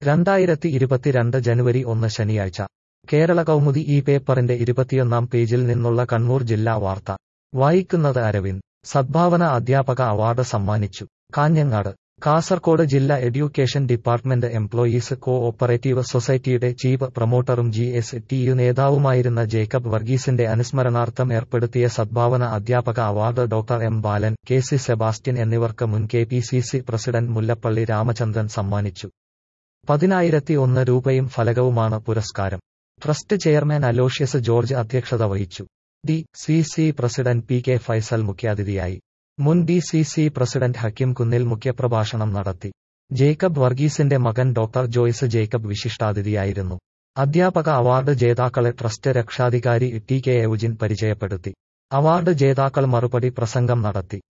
രണ്ടായിരത്തി ഇരുപത്തിരണ്ട് ജനുവരി ഒന്ന് ശനിയാഴ്ച കേരള കൗമുദി ഈ പേപ്പറിന്റെ ഇരുപത്തിയൊന്നാം പേജിൽ നിന്നുള്ള കണ്ണൂർ ജില്ലാ വാർത്ത വായിക്കുന്നത് അരവിന്ദ് സദ്ഭാവന അധ്യാപക അവാർഡ് സമ്മാനിച്ചു കാഞ്ഞങ്ങാട് കാസർകോട് ജില്ലാ education department employees co operative സൊസൈറ്റിയുടെ ചീഫ് പ്രൊമോട്ടറും ജി എസ് ടി യു നേതാവുമായിരുന്ന ജേക്കബ് വർഗീസിന്റെ അനുസ്മരണാർത്ഥം ഏർപ്പെടുത്തിയ സദ്ഭാവന അധ്യാപക award doctor M Balan K C Sebastian എന്നിവർക്ക് മുൻ K P C C president Mullappally Ramachandran സമ്മാനിച്ചു പതിനായിരത്തി ഒന്ന് രൂപയും ഫലകവുമാണ് പുരസ്കാരം ട്രസ്റ്റ് ചെയർമാൻ അലോഷ്യസ് ജോർജ് അധ്യക്ഷത വഹിച്ചു D C C president P K Faisal മുഖ്യാതിഥിയായി മുൻ D C C president Hakkim Kunnil മുഖ്യപ്രഭാഷണം നടത്തി ജേക്കബ് വർഗീസിന്റെ മകൻ ഡോക്ടർ ജോയ്സ് ജേക്കബ് വിശിഷ്ടാതിഥിയായിരുന്നു അധ്യാപക അവാർഡ് ജേതാക്കളെ ട്രസ്റ്റ് രക്ഷാധികാരി ടി കെ എവുജിൻ പരിചയപ്പെടുത്തി അവാർഡ് ജേതാക്കൾ മറുപടി പ്രസംഗം നടത്തി